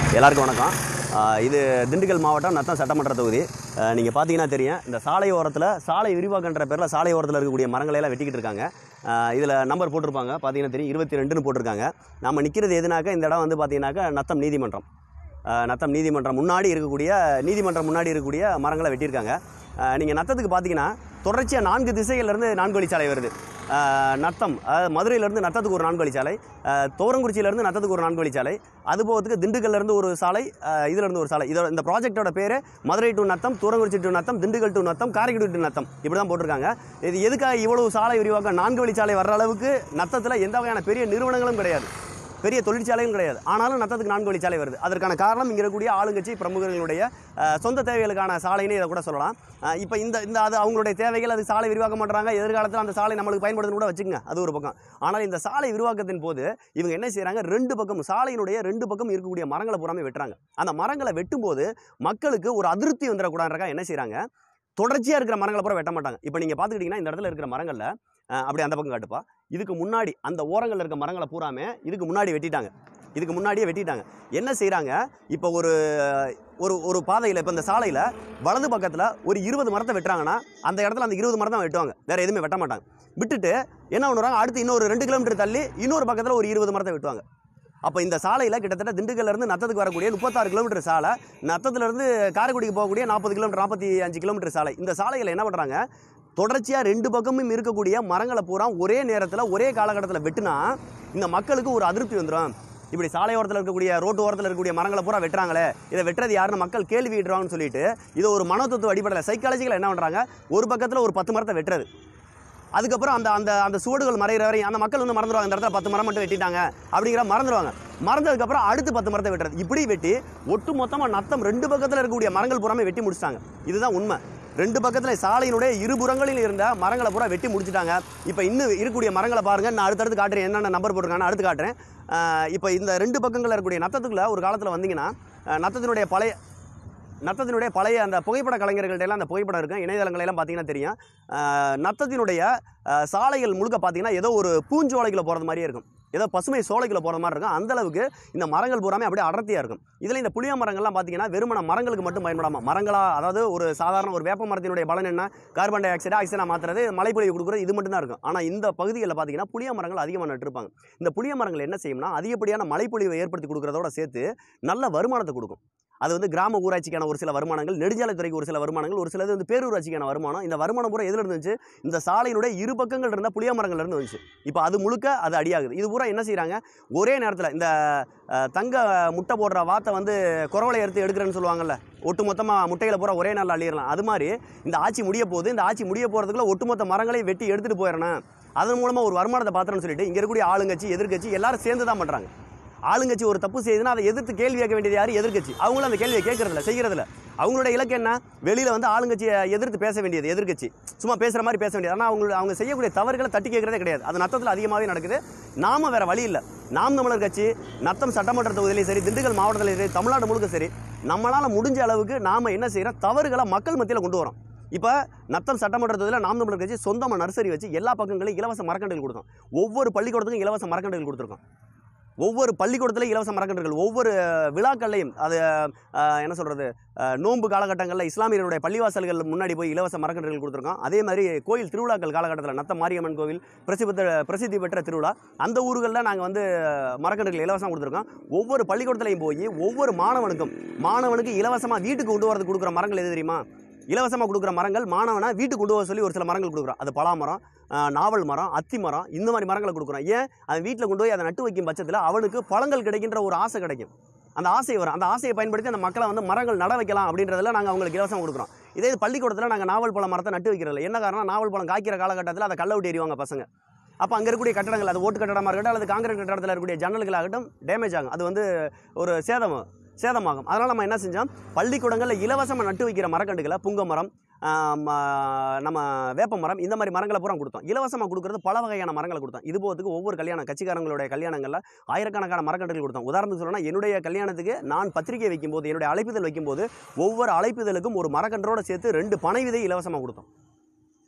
எல்லாருக்கும் வணக்கம் ஆஹ் இது திண்டுக்கல் மாவட்டம் நத்தம் சட்டமன்ற தொகுதி நீங்கள் பார்த்தீங்கன்னா தெரியும் இந்த சாலை ஓரத்தில் சாலை விரிவாக்கன்ற பேரில் சாலை ஓரத்தில் இருக்கக்கூடிய மரங்களை எல்லாம் வெட்டிக்கிட்டு இருக்காங்க இதில் நம்பர் போட்டிருப்பாங்க பார்த்தீங்கன்னா தெரியும் இருபத்தி ரெண்டுன்னு போட்டிருக்காங்க நம்ம நிற்கிறது எதுனாக்கா இந்த இடம் வந்து பார்த்தீங்கன்னாக்கா நத்தம் நீதிமன்றம் ஆஹ் நத்தம் நீதிமன்றம் முன்னாடி இருக்கக்கூடிய நீதிமன்றம் முன்னாடி இருக்கக்கூடிய மரங்களை வெட்டியிருக்காங்க நீங்கள் நத்தத்துக்கு பார்த்தீங்கன்னா தொடர்ச்சியாக நான்கு திசையிலேருந்து நான்கு வழிச்சாலை வருது ஆஹ் நத்தம் அதாவது மதுரையிலேருந்து நத்தத்துக்கு ஒரு நான்கு வழிச்சாலை ஆஹ் தோரங்குறிச்சியிலேருந்து நத்தத்துக்கு ஒரு நான்கு வழிச்சாலை அது போகிறதுக்கு திண்டுக்கல்லேருந்து ஒரு சாலை ஆஹ் இதிலேருந்து ஒரு சாலை இதோட இந்த ப்ராஜெக்ட்டோட பேர் Madurai to Natham Thurankurichi to Natham Dindigul to Natham Karaikudi to Natham இப்படி தான் போட்டிருக்காங்க இது எதுக்காக இவ்வளவு சாலை விரிவாக்கம் நான்கு வழிச்சாலை வர்ற அளவுக்கு நத்தத்தில் எந்த வகையான பெரிய நிறுவனங்களும் கிடையாது பெரிய தொழிற்சாலையும் கிடையாது ஆனாலும் நத்தத்துக்கு நான்கு வழிச்சாலை வருது அதற்கான காரணம் இங்கே இருக்கக்கூடிய ஆளுங்கட்சி பிரமுகர்களுடைய அஹ், சொந்த தேவைகளுக்கான சாலைன்னு இதை கூட சொல்லலாம் இப்போ இந்த இந்த அது அவங்களுடைய தேவைகள் அது சாலை விரிவாக்கம் பண்ணுறாங்க எதிர்காலத்தில் அந்த சாலை நம்மளுக்கு பயன்படுத்தணும் கூட வச்சுக்கோங்க அது ஒரு பக்கம் ஆனால் இந்த சாலை விரிவாக்கத்தின் போது இவங்க என்ன செய்கிறாங்க ரெண்டு பக்கம் சாலையினுடைய ரெண்டு பக்கம் இருக்கக்கூடிய மரங்களை பூராமே வெட்டுறாங்க அந்த மரங்களை வெட்டும்போது மக்களுக்கு ஒரு அதிருப்தி வந்துடக்கூடாதுன்றக்கா என்ன செய்கிறாங்க தொடர்ச்சியாக இருக்கிற மரங்களை பூரா வெட்ட மாட்டாங்க இப்போ நீங்கள் பார்த்துக்கிட்டிங்கன்னா இந்த இடத்துல இருக்கிற மரங்களில் அஹ், அப்படியே அந்த பக்கம் காட்டுப்பா இதுக்கு முன்னாடி அந்த ஓரங்களில் இருக்க மரங்களை பூராமே இதுக்கு முன்னாடி வெட்டிட்டாங்க இதுக்கு முன்னாடியே வெட்டிட்டாங்க என்ன செய்கிறாங்க இப்போ ஒரு ஒரு ஒரு பாதையில் இப்போ இந்த சாலையில் வலது பக்கத்தில் ஒரு இருபது மரத்தை வெட்டுறாங்கன்னா அந்த இடத்துல அந்த இருபது மரம் தான் வெட்டுவாங்க வேறு எதுவுமே வெட்ட மாட்டாங்க விட்டுட்டு என்ன பண்ணுறாங்க அடுத்து இன்னொரு ரெண்டு கிலோமீட்டர் தள்ளி இன்னொரு பக்கத்தில் ஒரு இருபது மரத்தை வெட்டுவாங்க அப்போ இந்த சாலையில் கிட்டத்தட்ட திண்டுக்கல்ல இருந்து நத்தத்துக்கு வரக்கூடிய முப்பத்தாறு கிலோமீட்டர் சாலை நத்தத்துலேருந்து காரைக்குடிக்கு போகக்கூடிய நாற்பது கிலோமீட்டர் நாற்பத்தி அஞ்சு கிலோமீட்டர் சாலை இந்த சாலையில் என்ன பண்ணுறாங்க தொடர்ச்சியாக ரெண்டு பக்கமும் இருக்கக்கூடிய மரங்களை பூரா ஒரே நேரத்தில் ஒரே காலகட்டத்தில் வெட்டினா இந்த மக்களுக்கு ஒரு அதிருப்தி வந்துடும் இப்படி சாலையோரத்தில் இருக்கக்கூடிய ரோட்டு ஓரத்தில் இருக்கக்கூடிய மரங்களை பூரா வெட்டுறாங்களே இதை வெட்டுறது யாருன்னு மக்கள் கேள்வி கேட்டுருவாங்கன்னு சொல்லிட்டு இது ஒரு மனோதத்துவ அடிப்படையில் சைக்காலஜிக்கல் என்ன பண்ணுறாங்க ஒரு பக்கத்தில் ஒரு பத்து மரத்தை வெட்டுறது அதுக்கப்புறம் அந்த அந்த அந்த சுவடுகள் மறைகிற வரையும் அந்த மக்கள் வந்து மறந்துடுவாங்க இந்த இடத்துல பத்து மரம் மட்டும் வெட்டிட்டாங்க அப்படிங்கிற மறந்துடுவாங்க மறந்ததுக்கப்புறம் அடுத்து பத்து மரத்தை வெட்டுறது இப்படி வெட்டி ஒட்டு மொத்தமாக நத்தம் ரெண்டு பக்கத்தில் இருக்கக்கூடிய மரங்கள் பூராமே வெட்டி முடிச்சிட்டாங்க இதுதான் உண்மை ரெண்டு பக்கத்தில் சாலையினுடைய இருபுறங்களில் இருந்த மரங்களை பூரா வெட்டி முடிச்சிட்டாங்க இப்போ இன்னும் இருக்கக்கூடிய மரங்களை பாருங்கள் நான் அடுத்தடுத்து காட்டுறேன் என்னென்ன நம்பர் போட்டிருக்கான்னு அடுத்து காட்டுறேன் ஆஹ் இப்போ இந்த ரெண்டு பக்கங்களில் இருக்கக்கூடிய நத்தத்துக்குள்ள ஒரு காலத்தில் வந்தீங்கன்னா ஆஹ் நத்தத்தினுடைய பழைய நத்தத்தினுடைய பழைய அந்த புகைப்பட கலைஞர்கள்ட்ட எல்லாம் அந்த புகைப்படம் இருக்கும் இணையதளங்கள் எல்லாம் பார்த்தீங்கன்னா தெரியும் ஆஹ் நத்தத்தினுடைய ஆஹ் சாலைகள் முழுக்க பார்த்தீங்கன்னா ஏதோ ஒரு பூஞ்சோலைகளை போகிறது மாதிரியே இருக்கும் ஏதோ பசுமை சோலைகளை போகிற மாதிரி இருக்கும் அந்த அளவுக்கு இந்த மரங்கள் பூராமே அப்படியே அடர்த்தியாக இருக்கும் இதில் இந்த புளிய மரங்கள்லாம் பார்த்தீங்கன்னா வெறுமன மரங்களுக்கு மட்டும் பயன்படாமல் மரங்களா அதாவது ஒரு சாதாரண ஒரு வேப்ப மரத்தினுடைய பலன் என்ன கார்பன் டை ஆக்சைடு ஆக்சிஜனாக மாற்றுறது மழைப்பொழிவு கொடுக்குறது இது மட்டும் தான் இருக்கும் ஆனால் இந்த பகுதிகளில் பார்த்தீங்கன்னா புளிய மரங்கள் அதிகமாக நட்டிருப்பாங்க இந்த புளிய மரங்கள் என்ன செய்யும்னா அதிகப்படியான மழைப்பொழிவை ஏற்படுத்தி கொடுக்குறதோட சேர்த்து நல்ல வருமானத்தை கொடுக்கும் அது வந்து கிராம ஊராட்சிக்கான ஒரு சில வருமானங்கள் நெடுஞ்சாலைத்துறைக்கு ஒரு சில வருமானங்கள் ஒரு சிலது வந்து பேரூராட்சிக்கான வருமானம் இந்த வருமானம் பூரா எதில் இருந்துச்சு இந்த சாலையினுடைய இரு பக்கங்கள் இருந்த புளிய மரங்கள்ல இருந்து வந்துச்சு இப்போ அது முழுக்க அது அடியாகுது இது பூரா என்ன செய்கிறாங்க ஒரே நேரத்தில் இந்த அஹ், தங்க முட்டை போடுற வாத்தை வந்து குறவலை எடுத்து எடுக்கிறேன்னு சொல்லுவாங்கல்ல ஒட்டு மொத்தமாக முட்டைகளை பூரா ஒரே நாளில் அள்ளிடலாம் அது மாதிரி இந்த ஆட்சி முடிய போகுது இந்த ஆட்சி முடிய போகிறதுக்குள்ள ஒட்டுமொத்த மரங்களையும் வெட்டி எடுத்துகிட்டு போயிடணும் அதன் மூலமாக ஒரு வருமானத்தை பார்த்துறேன்னு சொல்லிட்டு இங்கே இருக்கக்கூடிய ஆளுங்கட்சி எதிர்க்கட்சி எல்லாரும் சேர்ந்து தான் பண்ணுறாங்க ஆளுங்கட்சி ஒரு தப்பு செய்யுதுன்னா அதை எதிர்த்து கேள்வி கேட்க வேண்டியது யார் எதிர்க்கட்சி அவங்களும் அந்த கேள்வியை கேட்கறதில்ல செய்கிறதில்ல அவங்களுடைய இலக்கு என்ன வெளியில் வந்து ஆளுங்கட்சியை எதிர்த்து பேச வேண்டியது எதிர்க்கட்சி சும்மா பேசுகிற மாதிரி பேச வேண்டியது ஆனால் அவங்க அவங்க செய்யக்கூடிய தவறுகளை தட்டி கேட்கறதே கிடையாது அது நத்தத்தில் அதிகமாகவே நடக்குது நாம வேற வழி இல்லை நாம் தமிழர் கட்சி நத்தம் சட்டமன்ற தொகுதியிலையும் சரி திண்டுக்கல் மாவட்டத்திலையும் சரி தமிழ்நாடு முழுக்க சரி நம்மளால் முடிஞ்ச அளவுக்கு நாம் என்ன செய்கிறோம் தவறுகளை மக்கள் மத்தியில் கொண்டு வரோம் இப்போ நத்தம் சட்டமன்ற தொகுதியில் நாம் தமிழர் கட்சி சொந்தமாக நர்சரி வச்சு எல்லா பக்கங்களையும் இலவச மரக்கன்றுகள் கொடுத்தோம் ஒவ்வொரு பள்ளிக்கூடத்துக்கும் இலவச மரக்கன்றுகள் கொடுத்துருக்கோம் ஒவ்வொரு பள்ளிக்கூடத்திலையும் இலவச மரக்கன்றுகள் ஒவ்வொரு விழாக்கள்லையும் அது அஹ், என்ன சொல்கிறது நோன்பு காலகட்டங்களில் இஸ்லாமியர்களுடைய பள்ளிவாசல்கள் முன்னாடி போய் இலவச மரக்கன்றுகள் கொடுத்துருக்கோம் அதே மாதிரி கோயில் திருவிழாக்கள் காலகட்டத்தில் நத்த மாரியம்மன் கோவில் பிரசித்தி பிரசித்தி பெற்ற திருவிழா அந்த ஊர்களில் நாங்கள் வந்து மரக்கன்றுகள் இலவசம் கொடுத்துருக்கோம் ஒவ்வொரு பள்ளிக்கூடத்துலையும் போய் ஒவ்வொரு மாணவனுக்கும் மாணவனுக்கு இலவசமாக வீட்டுக்கு கொண்டு வரது கொடுக்குற மரங்கள் எது தெரியுமா இலவசமாக கொடுக்குற மரங்கள் மாணவனை வீட்டுக்கு கொண்டு வர சொல்லி ஒரு சில மரங்கள் கொடுக்குறோம் அது பலா மரம் ஆஹ், நாவல் மரம் அத்தி மரம் இந்த மாதிரி மரங்களை கொடுக்குறோம் ஏன் அவன் வீட்டில் கொண்டு போய் அதை நட்டு வைக்கும் பட்சத்தில் அவனுக்கு பழங்கள் கிடைக்கின்ற ஒரு ஆசை கிடைக்கும் அந்த ஆசை வரும் அந்த ஆசையை பயன்படுத்தி அந்த மக்களை வந்து மரங்கள் நட வைக்கலாம் அப்படின்றதுல நாங்கள் அவங்களுக்கு இலவசம் கொடுக்குறோம் இதே இது பள்ளிக்கூடத்தில் நாங்கள் நாவல் பழம் மரத்தை நட்டு வைக்கிறதில்ல என்ன காரணம் நாவல் பழம் காய்க்கிற காலகட்டத்தில் அதை கள்ள விட்டு எறிவாங்க பசங்க அப்போ அங்கே இருக்கக்கூடிய கட்டடங்கள் அது ஓட்டு கட்டடமாக இருக்கட்டும் அல்லது காங்கிரீட் கட்டடத்தில் இருக்கக்கூடிய ஜன்னல்களாகட்டும் டேமேஜ் ஆகும் அது வந்து ஒரு சேதம் சேதமாகும் அதனால் நம்ம என்ன செஞ்சோம் பள்ளிக்கூடங்களில் இலவசமாக நட்டு வைக்கிற மரக்கண்டுகளை புங்க மரம் ஆம், ஆ, நம்ம வேப்ப மரம் இந்த மாதிரி மரங்களை பூரா கொடுத்தோம் இலவசமாக கொடுக்குறது பல வகையான மரங்களை கொடுத்தோம் இது போகிறதுக்கு ஒவ்வொரு கல்யாணம் கட்சிக்காரங்களுடைய கல்யாணங்களில் ஆயிரக்கணக்கான மரக்கன்றுகள் கொடுத்தோம் உதாரணத்துக்கு சொல்லணும்னா என்னுடைய கல்யாணத்துக்கு நான் பத்திரிகை வைக்கும்போது என்னுடைய அழைப்பிதழ் வைக்கும்போது ஒவ்வொரு அழைப்பிதழுக்கும் ஒரு மரக்கன்றோட சேர்த்து ரெண்டு பனை விதை இலவசமாக கொடுத்தோம்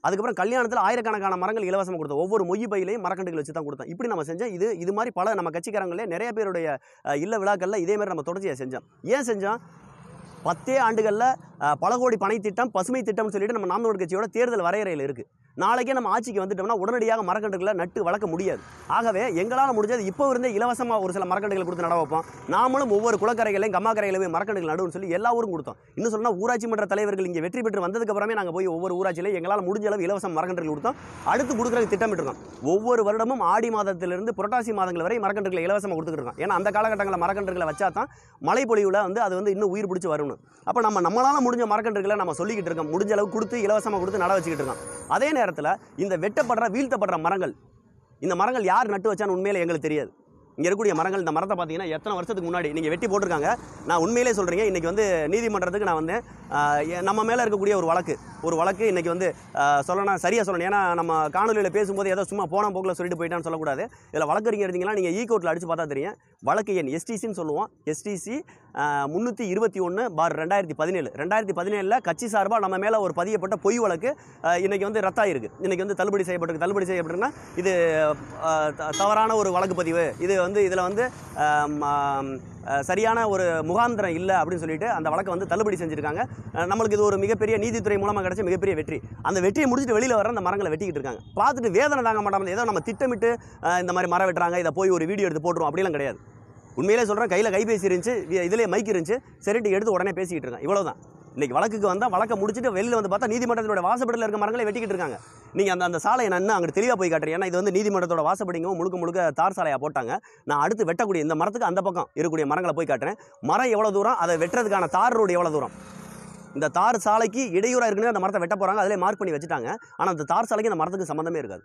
அதுக்கப்புறம் கல்யாணத்தில் ஆயிரக்கணக்கான மரங்கள் இலவசமாக கொடுத்தோம் ஒவ்வொரு மொய் பையிலையும் மரக்கண்டுகள் வச்சு தான் கொடுத்தோம் இப்படி நம்ம செஞ்சோம் இது இது மாதிரி பல நம்ம கட்சிக்காரங்களே நிறைய பேருடைய அஹ், இல்ல விழாக்களில் இதே மாதிரி நம்ம தொடர்ச்சியாக செஞ்சோம் ஏன் செஞ்சோம் பத்தே ஆண்டுகளில் அஹ், பல கோடி பனை திட்டம் பசுமை திட்டம்னு சொல்லிட்டு நம்ம நாம் தமிழர் கட்சியோட தேர்தல் வரையறையில் இருக்குது நாளைக்கே நம்ம ஆட்சிக்கு வந்துட்டோம்னா உடனடியாக மரக்கன்றுகளை நட்டு வளர்க்க முடியாது ஆகவே எங்களால் முடிஞ்சது இப்போ இருந்தே இலவசமாக ஒரு சில மரக்கன்றுகள் கொடுத்து நட வைப்போம் நாமளும் ஒவ்வொரு குளக்கரைகளையும் கம்மா கரைகளையும் மரக்கன்றுகள் நடுவுன்னு சொல்லி எல்லா ஊரும் கொடுத்தோம் இன்னும் சொன்னால் ஊராட்சி மன்ற தலைவர்கள் இங்கே வெற்றி பெற்று வந்ததுக்கு அப்புறமே நாங்கள் போய் ஒவ்வொரு ஊராட்சியிலையும் எங்களால் முடிஞ்ச அளவு இலவச மரக்கன்றுகள் கொடுத்தோம் அடுத்து கொடுக்குறதுக்கு திட்டமிட்டிருக்கோம் ஒவ்வொரு வருடமும் ஆடி மாதத்திலிருந்து புரட்டாசி மாதங்கள் வரை மரக்கன்றுகளை இலவசமாக கொடுத்துட்டு இருக்கோம் ஏன்னா அந்த காலகட்டங்களில் மரக்கன்றுகளை வச்சா தான் மழை பொழிவில் வந்து அது வந்து இன்னும் உயிர் பிடிச்சி வரணும் அப்போ நம்ம நம்மளால் முடிஞ்ச மரக்கன்றுகளை நம்ம சொல்லிக்கிட்டு இருக்கோம் முடிஞ்ச அளவு கொடுத்து இலவசமாக கொடுத்து நட வச்சுக்கிட்டு இருக்கோம் அதே நேரத்தில் இந்த வெட்டப்படுற வீழ்த்தப்படுற மரங்கள் இந்த மரங்கள் யார் நட்டு வச்சான்னு உண்மையில எங்களுக்கு தெரியாது இங்கே இருக்கக்கூடிய மரங்கள் இந்த மரத்தை பார்த்தீங்கன்னா எத்தனை வருஷத்துக்கு முன்னாடி நீங்கள் வெட்டி போட்டிருக்காங்க நான் உண்மையிலே சொல்கிறீங்க இன்றைக்கி வந்து நீதிமன்றத்துக்கு நான் வந்தேன் ஆஹ் எ- நம்ம மேலே இருக்கக்கூடிய ஒரு வழக்கு ஒரு வழக்கு இன்றைக்கி வந்து ஆஹ் சொல்லணும் சரியாக சொல்லணும் ஏன்னா நம்ம காணொலியில் பேசும்போது ஏதோ சும்மா போன போக்கில் சொல்லிட்டு போயிட்டான்னு சொல்லக்கூடாது இதில் வழக்கறிஞர் இருந்தீங்கன்னா நீங்கள் ஈ கோர்ட்டில் அடித்து பார்த்தா தெரியும் வழக்கு எண் எஸ்டிசின்னு சொல்லுவோம் எஸ்டிசி முந்நூற்றி இருபத்தி ஒன்று பார் ரெண்டாயிரத்தி பதினேழு ரெண்டாயிரத்தி பதினேழில் கட்சி சார்பாக நம்ம மேலே ஒரு பதியப்பட்ட பொய் வழக்கு ஆஹ் இன்னைக்கு வந்து ரத்தாயிருக்கு இன்னைக்கு வந்து தள்ளுபடி செய்யப்பட்டிருக்கு தள்ளுபடி செய்யப்பட்டிருக்குன்னா இது ஆஹ் த- தவறான ஒரு வழக்கு பதிவு இது வந்து இதில் வந்து ஆம், ஆம், ஆஹ் சரியான ஒரு முகாந்திரம் இல்லை அப்படின்னு சொல்லிட்டு அந்த வழக்கை வந்து தள்ளுபடி செஞ்சுருக்காங்க ஆஹ் நம்மளுக்கு இது ஒரு மிகப்பெரிய நீதித்துறை மூலமாக கிடைச்ச மிகப்பெரிய வெற்றி அந்த வெற்றியை முடிச்சுட்டு வெளியில் வர அந்த மரங்களை வெட்டிக்கிட்டு இருக்காங்க பார்த்துட்டு வேதனை தாங்க மாட்டாங்க ஏதோ நம்ம திட்டமிட்டு ஆஹ் இந்த மாதிரி மரம் வெட்டுறாங்க இதை போய் ஒரு வீடியோ எடுத்து போட்டுரும் அப்படிலாம் கிடையாது உண்மையிலே சொல்கிறேன் கையில் கைபேசி இருந்துச்சு வி- இதுலயே மைக் இருந்துச்சு சரிட்டு எடுத்து உடனே பேசிக்கிட்டு இருக்கேன் இவ்வளவுதான் இன்னைக்கு வழக்குக்கு வந்தால் வழக்கை முடிச்சுட்டு வெளியில் வந்து பார்த்தா நீதிமன்றத்தோட வாசப்படியில் இருக்க மரங்களை வெட்டிக்கிட்டு இருக்காங்க நீங்கள் அந்த அந்த சாலையை நான் இன்னும் அங்கே தெளிவாக போய் காட்டுறேன் ஏன்னா இது வந்து நீதிமன்றத்தோட வாசப்படிங்க முழுக்க முழுக்க தார் சாலையாக போட்டாங்க நான் அடுத்து வெட்டக்கூடிய இந்த மரத்துக்கு அந்த பக்கம் இருக்கக்கூடிய மரங்களை போய் காட்டுறேன் மரம் எவ்வளோ தூரம் அதை வெட்டுறதுக்கான தார் ரோடு எவ்வளோ தூரம் இந்த தார் சாலைக்கு இடையூறாக இருக்குன்னு அந்த மரத்தை வெட்ட போகிறாங்க அதிலே மார்க் பண்ணி வச்சுட்டாங்க ஆனால் அந்த தார் சாலைக்கு அந்த மரத்துக்கு சம்மந்தமே இருக்காது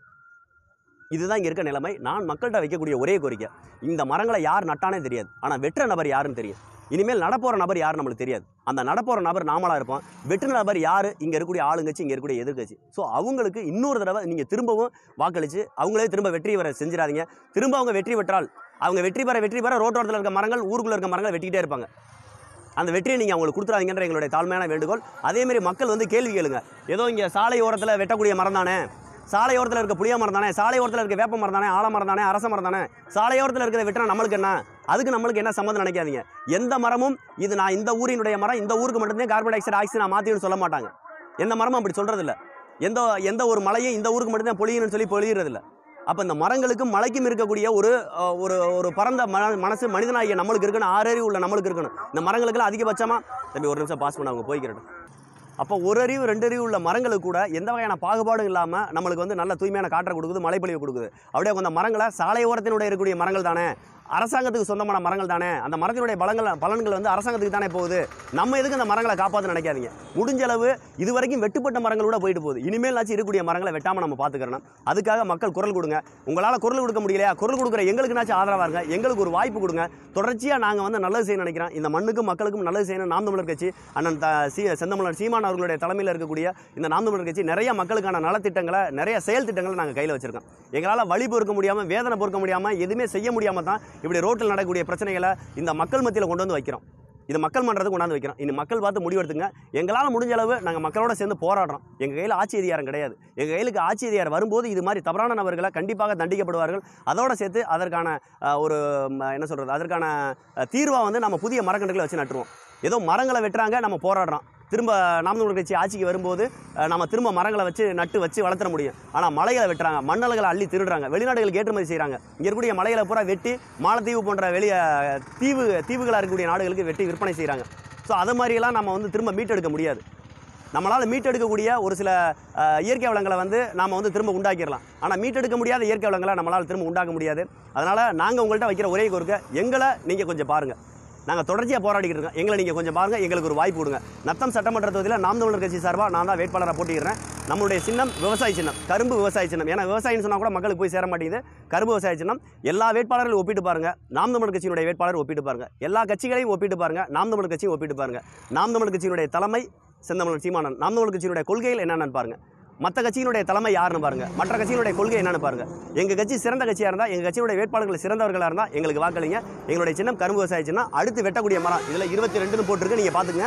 இதுதான் இங்கே இருக்க நிலைமை நான் மக்கள்கிட்ட வைக்கக்கூடிய ஒரே கோரிக்கை இந்த மரங்களை யார் நட்டானே தெரியாது ஆனால் வெட்டுற நபர் யாருன்னு தெரியும் இனிமேல் நடப்போகிற நபர் யார் நம்மளுக்கு தெரியாது அந்த நடப்போகிற நபர் நாமளாக இருப்போம் வெட்டுன நபர் யார் இங்கே இருக்கக்கூடிய ஆளுங்கட்சி இங்கே இருக்கக்கூடிய எதிர்க்கட்சி ஸோ அவங்களுக்கு இன்னொரு தடவை நீங்கள் திரும்பவும் வாக்களித்து அவங்களே திரும்ப வெற்றி பெற செஞ்சிடாதீங்க திரும்ப அவங்க வெற்றி பெற்றால் அவங்க வெற்றி பெற வெற்றி பெற ரோட்டோரத்தில் இருக்க மரங்கள் ஊருக்குள்ள இருக்க மரங்கள் வெட்டிக்கிட்டே இருப்பாங்க அந்த வெற்றியை நீங்கள் அவங்களுக்கு கொடுத்துறாதீங்கன்ற எங்களுடைய தாழ்மையான வேண்டுகோள் அதேமாரி மக்கள் வந்து கேள்வி கேளுங்க ஏதோ இங்கே சாலை ஓரத்தில் வெட்டக்கூடிய மரம் தானே சாலை ஓரத்தில் இருக்க புளிய மரம் தானே சாலை ஓரத்தில் இருக்க வேப்ப மரம் தானே ஆலமரம் தானே அரச மரம் தானே சாலை ஓரத்தில் இருக்கிறத வெட்டினா நம்மளுக்கு என்ன அதுக்கு நம்மளுக்கு என்ன சம்மந்தம் நினைக்காதீங்க எந்த மரமும் இது நான் இந்த ஊரினுடைய மரம் இந்த ஊருக்கு மட்டும்தான் கார்பன் டை ஆக்சைடு ஆக்சிஜன் நான் மாற்றின்னு சொல்ல மாட்டாங்க எந்த மரமும் அப்படி சொல்கிறது இல்ல எந்த எந்த ஒரு மலையும் இந்த ஊருக்கு மட்டும்தான் பொழியணும்னு சொல்லி பொழியறது இல்ல அப்போ இந்த மரங்களுக்கும் மலைக்கும் இருக்கக்கூடிய ஒரு அஹ், ஒரு ஒரு பரந்த மன மனசு மனிதனாகிய நம்மளுக்கு இருக்கணும் ஆறறிவு உள்ள நம்மளுக்கு இருக்கணும் இந்த மரங்களுக்கெல்லாம் அதிகபட்சமாக தம்பி ஒரு நிமிஷம் பாஸ் பண்ண அவங்க போய்க்கிறட்டும் அப்போ ஒரு அறிவு ரெண்டு அறிவு உள்ள மரங்களுக்கு கூட எந்த வகையான பாகுபாடும் இல்லாமல் நம்மளுக்கு வந்து நல்ல தூய்மையான காற்றை கொடுக்குது மழைப்பொழிவு கொடுக்குது அப்படியே அந்த மரங்களை சாலை ஓரத்தினுடைய இருக்கக்கூடிய மரங்கள் தானே அரசாங்கத்துக்கு சொந்தமான மரங்கள் தானே அந்த மரத்தினுடைய பலங்கள் பலன்கள் வந்து அரசாங்கத்துக்கு தானே போகுது நம்ம எதுக்கு அந்த மரங்களை காப்பாற்ற நினைக்காதீங்க முடிஞ்ச அளவு இது வரைக்கும் வெட்டுப்பட்ட மரங்கள் கூட போயிட்டு போகுது இனிமேல் இருக்கக்கூடிய மரங்களை வெட்டாமல் நம்ம பார்த்துக்கிறோம் அதுக்காக மக்கள் குரல் கொடுங்க உங்களால் குரல் கொடுக்க முடியலையா குரல் கொடுக்குற எங்களுக்குனாச்சும் ஆதரவாக இருங்க எங்களுக்கு ஒரு வாய்ப்பு கொடுங்க தொடர்ச்சியாக நாங்கள் வந்து நல்லது செய்ய நினைக்கிறோம் இந்த மண்ணுக்கும் மக்களுக்கும் நல்லது செய்யணும் நாம் தமிழர் கட்சி அண்ணன் த சி செந்தமிழர் சீமான் அவர்களுடைய தலைமையில் இருக்கக்கூடிய இந்த நாம் தமிழர் கட்சி நிறைய மக்களுக்கான நலத்திட்டங்களை நிறைய செயல் திட்டங்களை நாங்கள் கையில் வச்சிருக்கோம் எங்களால் வழி பொறுக்க முடியாமல் வேதனை பொறுக்க முடியாமல் எதுவுமே செய்ய முடியாமல் தான் இப்படி ரோட்டில் நடக்கக்கூடிய பிரச்சனைகளை இந்த மக்கள் மத்தியில் கொண்டு வந்து வைக்கிறோம் இது மக்கள் மன்றத்துக்கு கொண்டாந்து வைக்கிறோம் இனி மக்கள் பார்த்து முடிவெடுத்துங்க எங்களால் முடிஞ்ச அளவு நாங்கள் மக்களோட சேர்ந்து போராடுறோம் எங்கள் கையில் ஆட்சி அதிகாரம் கிடையாது எங்கள் கையிலுக்கு ஆட்சி அதிகாரம் வரும்போது இது மாதிரி தவறான நபர்களை கண்டிப்பாக தண்டிக்கப்படுவார்கள் அதோட சேர்த்து அதற்கான அஹ், ஒரு ம, என்ன சொல்கிறது அதற்கான தீர்வாக வந்து நம்ம புதிய மரக்கன்றுகளை வச்சு நட்டுருவோம் ஏதோ மரங்களை வெட்டுறாங்க நம்ம போராடுறோம் திரும்ப நாம் தமிழர் கட்சி ஆட்சிக்கு வரும்போது அஹ், நம்ம திரும்ப மரங்களை வச்சு நட்டு வச்சு வளர்த்துற முடியும் ஆனால் மலைகளை வெட்டுறாங்க மண்ணல்களை அள்ளி திருடுறாங்க வெளிநாடுகளுக்கு ஏற்றுமதி செய்கிறாங்க இங்கே இருக்கக்கூடிய மலைகளை பூரா வெட்டி மாலத்தீவு போன்ற வெளிய தீவு தீவுகளாக இருக்கக்கூடிய நாடுகளுக்கு வெட்டி விற்பனை செய்கிறாங்க ஸோ அது மாதிரியெல்லாம் நம்ம வந்து திரும்ப மீட்டெடுக்க முடியாது நம்மளால் மீட்டெடுக்கக்கூடிய ஒரு சில அஹ், இயற்கை வளங்களை வந்து நாம் வந்து திரும்ப உண்டாக்கிடலாம் ஆனால் மீட்டெடுக்க முடியாத இயற்கை வளங்களை நம்மளால் திரும்ப உண்டாக்க முடியாது அதனால் நாங்கள் உங்கள்கிட்ட வைக்கிற ஒரே கோரிக்கை எங்களை நீங்கள் கொஞ்சம் பாருங்கள் நாங்கள் தொடர்ச்சியாக போராடிக்கிட்டு இருக்கோம் எங்களை நீங்கள் கொஞ்சம் பாருங்கள் எங்களுக்கு ஒரு வாய்ப்பு கொடுங்க நத்தம் சட்டமன்ற தொகுதியில் நாம் தமிழர் கட்சி சார்பாக நான் தான் வேட்பாளராக போட்டிக்கிறேன் நம்மளுடைய சின்னம் விவசாய சின்னம் கரும்பு விவசாய சின்னம் ஏன்னா விவசாயின்னு சொன்னால் கூட மக்களுக்கு போய் சேர மாட்டேங்குது கரும்பு விவசாய சின்னம் எல்லா வேட்பாளர்களையும் ஒப்பிட்டு பாருங்க நாம் தமிழர் கட்சியினுடைய வேட்பாளர் ஒப்பிட்டு பாருங்க எல்லா கட்சிகளையும் ஒப்பிட்டு பாருங்க நாம் தமிழர் கட்சியும் ஒப்பிட்டு பாருங்க நாம் தமிழர் கட்சியினுடைய தலைமை செந்தமிழர் சீமானன் நாம் தமிழர் கட்சியினுடைய கொள்கைகள் என்னென்னு பாருங்க மற்ற கட்சியினுடைய தலைமை யாருன்னு பாருங்க மற்ற கட்சியினுடைய கொள்கை என்னன்னு பாருங்க எங்க கட்சி சிறந்த கட்சியா இருந்தா எங்க கட்சியுடைய வேட்பாளர்கள் சிறந்தவர்களா இருந்தா எங்களுக்கு வாக்களிங்க எங்களுடைய சின்னம் கரும்பு விவசாய சின்னம் அடுத்து வெட்டக்கூடிய மரம் இதுல இருபத்தி ரெண்டுன்னு போட்டிருக்கு நீங்க பாத்துங்க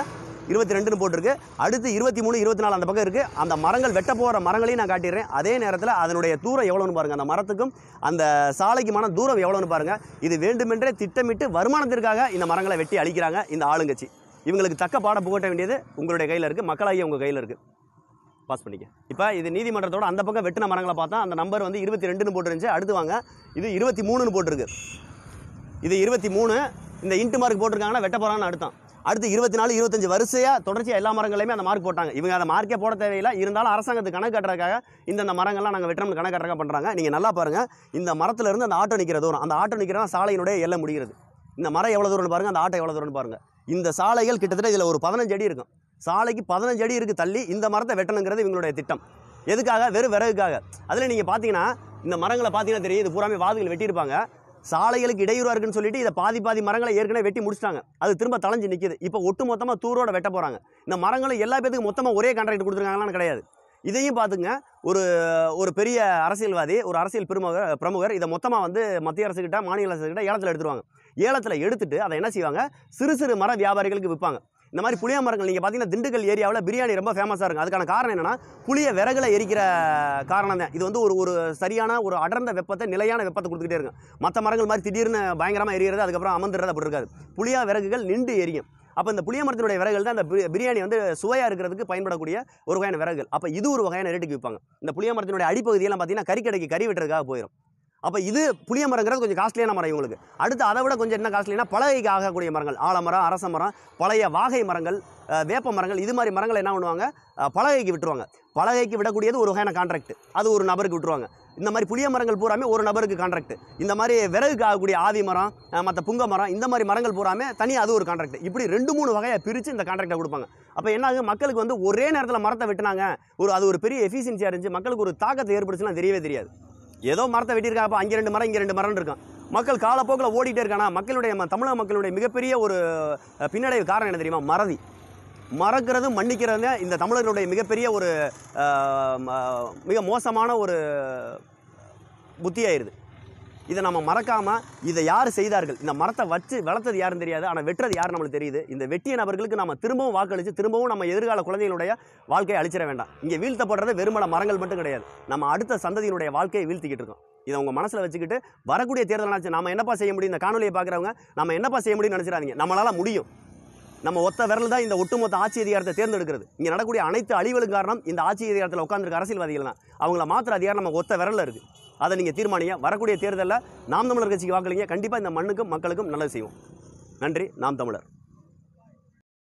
இருபத்தி ரெண்டுன்னு போட்டிருக்கு அடுத்து இருபத்தி மூணு இருபத்தி நாலு அந்த பக்கம் இருக்குது அந்த மரங்கள் வெட்ட போகிற மரங்களையும் நான் காட்டிடுறேன் அதே நேரத்தில் அதனுடைய தூரம் எவ்வளோன்னு பாருங்கள் அந்த மரத்துக்கும் அந்த சாலைக்குமான தூரம் எவ்வளோன்னு பாருங்கள் இது வேண்டுமென்றே திட்டமிட்டு வருமானத்திற்காக இந்த மரங்களை வெட்டி அழிக்கிறாங்க இந்த ஆளுங்கட்சி இவங்களுக்கு தக்க பாடம் புகட்ட வேண்டியது உங்களுடைய கையில் இருக்குது மக்களாகிய உங்கள் கையில் இருக்குது பாஸ் பண்ணிக்க இப்போ இது நீதிமன்றத்தோட அந்த பக்கம் வெட்டின மரங்களை பார்த்தா அந்த நம்பர் வந்து இருபத்தி ரெண்டுன்னு போட்டுருந்துச்சு அடுத்து வாங்க இது இருபத்தி மூணுன்னு போட்டிருக்கு இது இருபத்தி மூணு இந்த இன்ட்டு மார்க் போட்டிருக்காங்கன்னா வெட்ட போகிறான்னு அர்த்தம் அடுத்து இருபத்தி நாலு இருபத்தஞ்சு வரிசையாக தொடர்ச்சியாக எல்லா மரங்களையுமே அந்த மார்க் போட்டாங்க இவங்க அந்த மார்க்கே போட தேவையில்லை இருந்தாலும் அரசாங்கத்துக்கு கணக்கு கட்டுறதுக்காக இந்தந்த மரங்கள்லாம் நாங்கள் வெட்டணும்னு கணக்கு கட்டுறதுக்காக பண்ணுறாங்க நீங்கள் நல்லா பாருங்கள் இந்த மரத்துல இருந்து அந்த ஆட்டோ நிற்கிற தூரம் அந்த ஆட்டோ நிற்கிற சாலையினுடைய எல்லை முடிகிறது இந்த மரம் எவ்வளோ தூரம்னு பாருங்கள் அந்த ஆட்டோ எவ்வளோ தூரம்னு பாருங்கள் இந்த சாலைகள் கிட்டத்தட்ட இதில் ஒரு பதினஞ்சு அடி இருக்கும் சாலைக்கு பதினஞ்சு அடி இருக்குது தள்ளி இந்த மரத்தை வெட்டணுங்கிறது இவங்களுடைய திட்டம் எதுக்காக வெறும் விறகுக்காக அதில் நீங்கள் பார்த்தீங்கன்னா இந்த மரங்களை பார்த்தீங்கன்னா தெரியும் இது பூராமே வாதுகள் வெட்டியிருப்பாங்க சாலைகளுக்கு இடையூறாக இருக்குன்னு சொல்லிட்டு இதை பாதி பாதி மரங்களை ஏற்கனவே வெட்டி முடிச்சிட்டாங்க அது திரும்ப தளைஞ்சு நிற்கிது இப்போ ஒட்டு மொத்தமாக தூரோட வெட்ட போகிறாங்க இந்த மரங்களும் எல்லா பேத்துக்கும் மொத்தமாக ஒரே கான்ட்ராக்ட் கொடுத்துருக்காங்களான்னு கிடையாது இதையும் பார்த்துங்க ஒரு ஒரு பெரிய அரசியல்வாதி ஒரு அரசியல் பிரமுகர் பிரமுகர் இதை மொத்தமாக வந்து மத்திய அரசுக்கிட்ட மாநில அரசுக்கிட்ட ஏலத்தில் எடுத்துருவாங்க ஏலத்தில் எடுத்துட்டு அதை என்ன செய்வாங்க சிறு சிறு மர வியாபாரிகளுக்கு விற்பாங்க இந்த மாதிரி புளிய மரங்கள் நீங்கள் பார்த்தீங்கன்னா திண்டுக்கல் ஏரியாவில் பிரியாணி ரொம்ப ஃபேமஸாக இருக்கும் அதுக்கான காரணம் என்னன்னா புளிய விறகுல எரிக்கிற காரணம் தான் இது வந்து ஒரு ஒரு சரியான ஒரு அடர்ந்த வெப்பத்தை நிலையான வெப்பத்தை கொடுத்துக்கிட்டே இருக்கும் மற்ற மரங்கள் மாதிரி திடீர்னு பயங்கரமாக எரியறது அதுக்கப்புறம் அமர்ந்துறது அப்படி இருக்காது புளியா விறகுகள் நின்று எரியும் அப்போ இந்த புளிய மரத்தினுடைய விறகுகள் தான் அந்த பி- பிரியாணி வந்து சுவையாக இருக்கிறதுக்கு பயன்படக்கூடிய ஒரு வகையான விறகுகள் அப்போ இது ஒரு வகையான ரேட்டுக்கு விற்பாங்க இந்த புளிய மரத்தினுடைய அடிப்பகுதியெல்லாம் பார்த்தீங்கன்னா கறிக்கடைக்கு கறி வெட்டுறதுக்காக போயிடும் அப்போ இது புளிய மரங்கிறது கொஞ்சம் காஸ்ட்லியான மரம் இவங்களுக்கு அடுத்து அதை விட கொஞ்சம் என்ன காஸ்ட்லினா பலகைக்கு ஆகக்கூடிய மரங்கள் ஆலமரம் அரச மரம் பழைய வாகை மரங்கள் அஹ், வேப்ப மரங்கள் இது மாதிரி மரங்கள் என்ன பண்ணுவாங்க அஹ், பலகைக்கு விட்டுருவாங்க பலகைக்கு விடக்கூடியது ஒரு வகையான கான்ட்ராக்ட் அது ஒரு நபருக்கு விட்டுருவாங்க இந்த மாதிரி புளிய மரங்கள் பூராமே ஒரு நபருக்கு கான்ட்ராக்ட் இந்த மாதிரி விறகுக்கு ஆகக்கூடிய ஆதி மரம் மற்ற புங்க மரம் இந்த மாதிரி மரங்கள் பூராமே தனியாக அது ஒரு கான்ட்ராக்ட் இப்படி ரெண்டு மூணு வகையை பிரித்து இந்த கான்ட்ராக்டை கொடுப்பாங்க அப்போ என்ன ஆகும் மக்களுக்கு வந்து ஒரே நேரத்தில் மரத்தை வெட்டினாங்க ஒரு அது ஒரு பெரிய எஃபிஷியன்சியாக இருந்துச்சு மக்களுக்கு ஒரு தாக்கத்தை ஏற்படுச்சுன்னா தெரியவே தெரியாது ஏதோ மரத்தை வெட்டியிருக்காங்க அங்கே ரெண்டு மரம் இங்கே ரெண்டு மரம் இருக்கும் மக்கள் காலப்போக்கில் ஓடிட்டே இருக்கானா மக்களுடைய ம- தமிழக மக்களுடைய மிகப்பெரிய ஒரு அஹ், பின்னடைவு காரணம் என்ன தெரியுமா மறதி மறக்கிறது மன்னிக்கிறது இந்த தமிழர்களுடைய மிகப்பெரிய ஒரு அஹ், ம- மிக மோசமான ஒரு புத்தியாயிருது இதை நம்ம மறக்காம இதை யார் செய்தார்கள் இந்த மரத்தை வச்சு வளர்த்தது யாருன்னு தெரியாது ஆனால் வெட்டுறது யார் நம்மளுக்கு தெரியுது இந்த வெட்டிய நபர்களுக்கு நம்ம திரும்பவும் வாக்களித்து திரும்பவும் நம்ம எதிர்கால குழந்தைகளுடைய வாழ்க்கையை அழிச்சிட வேண்டாம் இங்கே வீழ்த்தப்படுறது வெறுமன மரங்கள் மட்டும் கிடையாது நம்ம அடுத்த சந்ததியினுடைய வாழ்க்கையை வீழ்த்திக்கிட்டு இருக்கோம் இதை உங்கள் மனசில் வச்சுக்கிட்டு வரக்கூடிய தேர்தல் நினச்சி நம்ம என்னப்பா செய்ய முடியும் இந்த காணொலியை பார்க்குறவங்க நம்ம என்னப்பா செய்ய முடியும்னு நினச்சிடாதீங்க நம்மளால முடியும் நம்ம ஒத்த விரல் தான் இந்த ஒட்டுமொத்த ஆட்சி அதிகாரத்தை தேர்ந்தெடுக்கிறது இங்கே நடக்கக்கூடிய அனைத்து அழிவுகளுக்கு காரணம் இந்த ஆட்சி அதிகாரத்தில் உட்காந்துருக்க அரசியல்வாதிகள் தான் அவங்கள மாத்திர அதிகாரம் நம்ம ஒத்த விரல்ல இருக்கு அதை நீங்கள் தீர்மானிங்க வரக்கூடிய தேர்தலில் நாம் தமிழர் கட்சிக்கு வாக்களிங்க கண்டிப்பாக இந்த மண்ணுக்கும் மக்களுக்கும் நல்லது செய்வோம் நன்றி நாம் தமிழர்